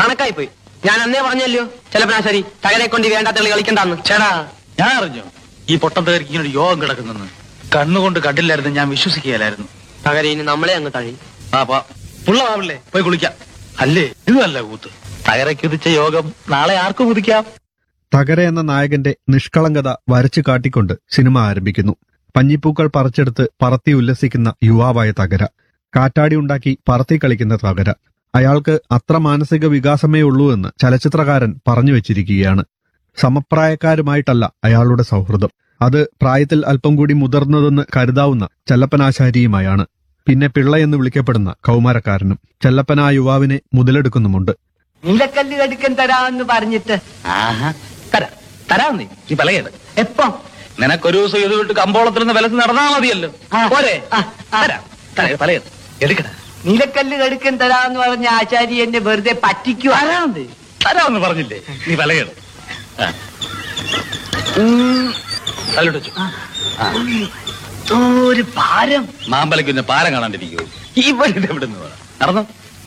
കണക്കായി പോയി ഞാൻ അന്നേ പറഞ്ഞല്ലോ ചെലപ്പനാശാരി തകരെ കൊണ്ട് ഈ വേണ്ടാത്ത കളി കളിക്കണ്ടെന്ന് ചേടാ ഞാൻ അറിഞ്ഞു ഈ പൊട്ടത്തേർക്ക് ഇങ്ങനെ ഒരു യോഗം കിടക്കുന്നെന്ന് കണ്ണുകൊണ്ട് കണ്ടില്ലായിരുന്നു ഞാൻ വിശ്വസിക്കുകയില്ലായിരുന്നു തകരെ ഇനി നമ്മളെ അങ്ങ് തഴി ആ പാ പുള്ളവാവില്ലേ പോയി കുളിക്കാം അല്ലേ ഇത് നല്ല കൂത്ത് തകരക്കുതിച്ച യോഗം നാളെ ആർക്കും കുതിക്കാം തകര എന്ന നായകന്റെ നിഷ്കളങ്കത വരച്ചു കാട്ടിക്കൊണ്ട് സിനിമ ആരംഭിക്കുന്നു പഞ്ഞിപ്പൂക്കൾ പറിച്ചെടുത്ത് പറത്തി ഉല്ലസിക്കുന്ന യുവാവായ തകര കാറ്റാടി ഉണ്ടാക്കി പറത്തി കളിക്കുന്ന തകര അയാൾക്ക് അത്ര മാനസിക വികാസമേ ഉള്ളൂ എന്ന് ചലച്ചിത്രകാരൻ പറഞ്ഞു വെച്ചിരിക്കുകയാണ് സമപ്രായക്കാരുമായിട്ടല്ല അയാളുടെ സൗഹൃദം അത് പ്രായത്തിൽ അല്പം കൂടി മുതിർന്നതെന്ന് കരുതാവുന്ന ചെല്ലപ്പനാശാരിയുമായാണ് പിന്നെ പിള്ള എന്ന് വിളിക്കപ്പെടുന്ന കൗമാരക്കാരനും ചെല്ലപ്പന ആ യുവാവിനെ മുതലെടുക്കുന്നുമുണ്ട് നീലക്കല്ല് കടുക്കൻ തരാമെന്ന് പറഞ്ഞിട്ട് ആഹാ തരാം തരാം നീ നീ പലകേട് എപ്പം നിനക്കൊരു ദിവസം ഇത് വിട്ട് കമ്പോളത്തിൽ നിന്ന് വിലസ് നടന്നാ മതിയല്ലോ ആ. പോരെ ആ, ആ. തരാം തരാം പലകേട് എടുക്കട നീലക്കല്ല് കടുക്കൻ തരാമെന്ന് പറഞ്ഞ ആചാരി എന്നെ വെറുതെ പറ്റിക്കുക തരാം നീ തരാമെന്ന് പറഞ്ഞില്ലേ നീ പലകേട് ആ. തല്ലിട്ട് വെച്ചു. ആ. ഒരു ഭാരം മാമ്പലയ്ക്ക് പാരം കാണാണ്ടിരിക്കൂ ഇവരുടെ എവിടെ നിന്ന് നടന്നു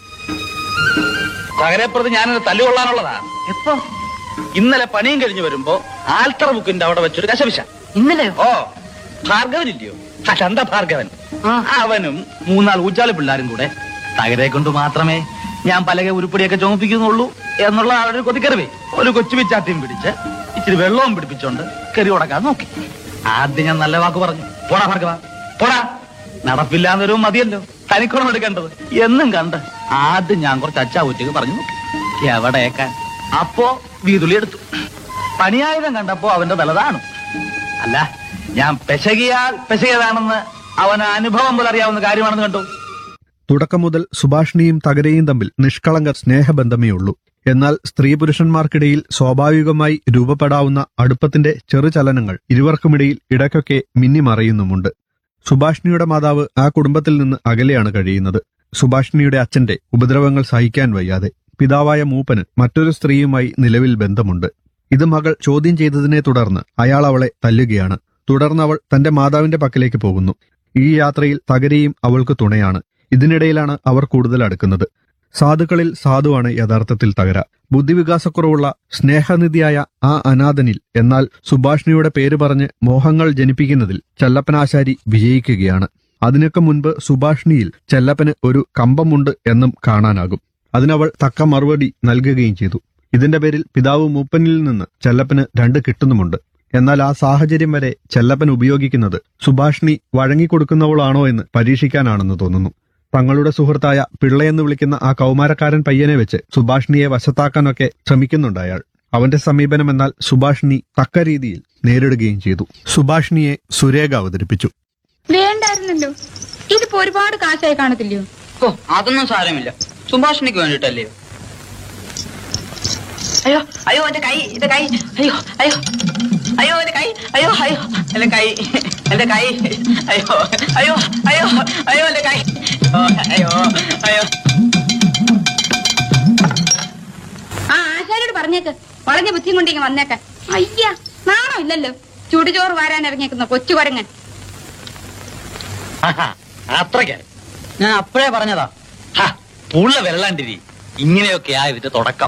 പകരപ്പുറത്ത് ഞാനൊരു തല്ലുകൊള്ളാനുള്ളതാ എപ്പോ ഇന്നലെ പണിയും കഴിഞ്ഞ് വരുമ്പോ ആൽത്തറ ബുക്കിന്റെ അവിടെ വെച്ചൊരു കശപിശ ഇന്നലെ ഓ ഭാർഗവനില്ലയോ ആ ചന്ത ഭാർഗവൻ ആ. അവനും മൂന്നാൾ ഊച്ചാളി പിള്ളാരും കൂടെ തകരെ കൊണ്ട് മാത്രമേ ഞാൻ പലക ഉരുപ്പടിയൊക്കെ ചുമപ്പിക്കുന്നുള്ളൂ എന്നുള്ള അവരുടെ ഒരു കൊതിക്കറിവേ ഒരു കൊച്ചു വിച്ചാട്ടിയും പിടിച്ച് ഇച്ചിരി വെള്ളവും പിടിപ്പിച്ചോണ്ട് കെറി ഉടക്കാൻ നോക്കി ആദ്യം ഞാൻ നല്ല വാക്ക് പറഞ്ഞു പോടാ ഭാർഗവ പോടാ നടപ്പില്ലാന്നൊരു മതിയല്ലോ തനിക്കോണം എടുക്കേണ്ടത് എന്നും കണ്ട് ആദ്യം ഞാൻ കുറച്ച് അച്ചാ ഊറ്റിക്ക് പറഞ്ഞു നോക്കി എവിടെയേക്കാൻ അപ്പോ വീതുളി എടുത്തു പണിയായുധം കണ്ടപ്പോ അവന്റെ തലതാണ് അല്ല ഞാൻ പെശകിയാൽ പെശകിയതാണെന്ന് അവന് അനുഭവം പോലെ അറിയാവുന്ന കാര്യമാണെന്ന് കണ്ടു തുടക്കം മുതൽ സുഭാഷിണിയും തകരയും തമ്മിൽ നിഷ്കളങ്ക സ്നേഹബന്ധമേ ഉള്ളൂ എന്നാൽ സ്ത്രീ പുരുഷന്മാർക്കിടയിൽ സ്വാഭാവികമായി രൂപപ്പെടാവുന്ന അടുപ്പത്തിന്റെ ചെറുചലനങ്ങൾ ഇരുവർക്കുമിടയിൽ ഇടയ്ക്കൊക്കെ മിന്നിമറയുന്നുമുണ്ട് സുഭാഷിണിയുടെ മാതാവ് ആ കുടുംബത്തിൽ നിന്ന് അകലെയാണ് കഴിയുന്നത് സുഭാഷിണിയുടെ അച്ഛന്റെ ഉപദ്രവങ്ങൾ സഹിക്കാൻ വയ്യാതെ പിതാവായ മൂപ്പന് മറ്റൊരു സ്ത്രീയുമായി നിലവിൽ ബന്ധമുണ്ട് ഇത് മകൾ ചോദ്യം ചെയ്തതിനെ തുടർന്ന് അയാൾ അവളെ തല്ലുകയാണ് തുടർന്ന് അവൾ തന്റെ മാതാവിന്റെ പക്കലേക്ക് പോകുന്നു ഈ യാത്രയിൽ തകരയും അവൾക്ക് തുണയാണ് ഇതിനിടയിലാണ് അവർ കൂടുതൽ അടുക്കുന്നത് സാധുക്കളിൽ സാധുവാണ് യഥാർത്ഥത്തിൽ തകര ബുദ്ധിവികാസക്കുറവുള്ള സ്നേഹനിധിയായ ആ അനാഥനിൽ എന്നാൽ സുഭാഷിണിയുടെ പേര് പറഞ്ഞ് മോഹങ്ങൾ ജനിപ്പിക്കുന്നതിൽ ചെല്ലപ്പനാശാരി വിജയിക്കുകയാണ് അതിനൊക്കെ മുൻപ് സുഭാഷിണിയിൽ ചെല്ലപ്പന് ഒരു കമ്പമുണ്ട് എന്നും കാണാനാകും അതിനവൾ തക്ക മറുപടി നൽകുകയും ചെയ്തു ഇതിന്റെ പേരിൽ പിതാവ് മൂപ്പനിൽ നിന്ന് ചെല്ലപ്പന് രണ്ട് കിട്ടുന്നുമുണ്ട് എന്നാൽ ആ സാഹചര്യം വരെ ചെല്ലപ്പൻ ഉപയോഗിക്കുന്നത് സുഭാഷിണി വഴങ്ങിക്കൊടുക്കുന്നവളാണോ എന്ന് പരീക്ഷിക്കാനാണെന്ന് തോന്നുന്നു തങ്ങളുടെ സുഹൃത്തായ പിള്ളയെന്ന് വിളിക്കുന്ന ആ കൗമാരക്കാരൻ പയ്യനെ വെച്ച് സുഭാഷിണിയെ വശത്താക്കാനൊക്കെ ശ്രമിക്കുന്നുണ്ട് അയാൾ അവന്റെ സമീപനം എന്നാൽ സുഭാഷിണി തക്ക രീതിയിൽ നേരിടുകയും ചെയ്തു സുഭാഷിണിയെ സുരേഖ അവതരിപ്പിച്ചു വേണ്ടായിരുന്നല്ലോ ഇതിപ്പോ ഒരുപാട് കാശായി കാണത്തില്ലയോ ഓ അതൊന്നും സാരമില്ല സുഭാഷിണിക്ക് വേണ്ടിട്ടല്ലയോ അയ്യോ അയ്യോ എന്റെ കൈ എന്റെ കൈ അയ്യോ അയ്യോ അയ്യോ എന്റെ കൈ അയ്യോ അയ്യോ എന്റെ കൈ എന്റെ കൈ അയ്യോ അയ്യോ അയ്യോ അയ്യോ എന്റെ കൈ ഓ, അയ്യോ അയ്യോ ആ ആശാരോട് പറഞ്ഞേക്ക് വളഞ്ഞ ബുദ്ധിയും കൊണ്ട് ഇങ്ങ് വന്നേക്കാൻ അയ്യ നാണോ ഇല്ലല്ലോ ചുടുചോറ് വാരാൻ ഇറങ്ങിയേക്കുന്ന കൊച്ചു കുരങ്ങൻ അത്രയ്ക്കായി ഞാൻ അപ്പോഴേ പറഞ്ഞതാ പുള്ള വെള്ളാണ്ടിരി ഇങ്ങനെയൊക്കെയാ ഇതിന്റെ തുടക്കം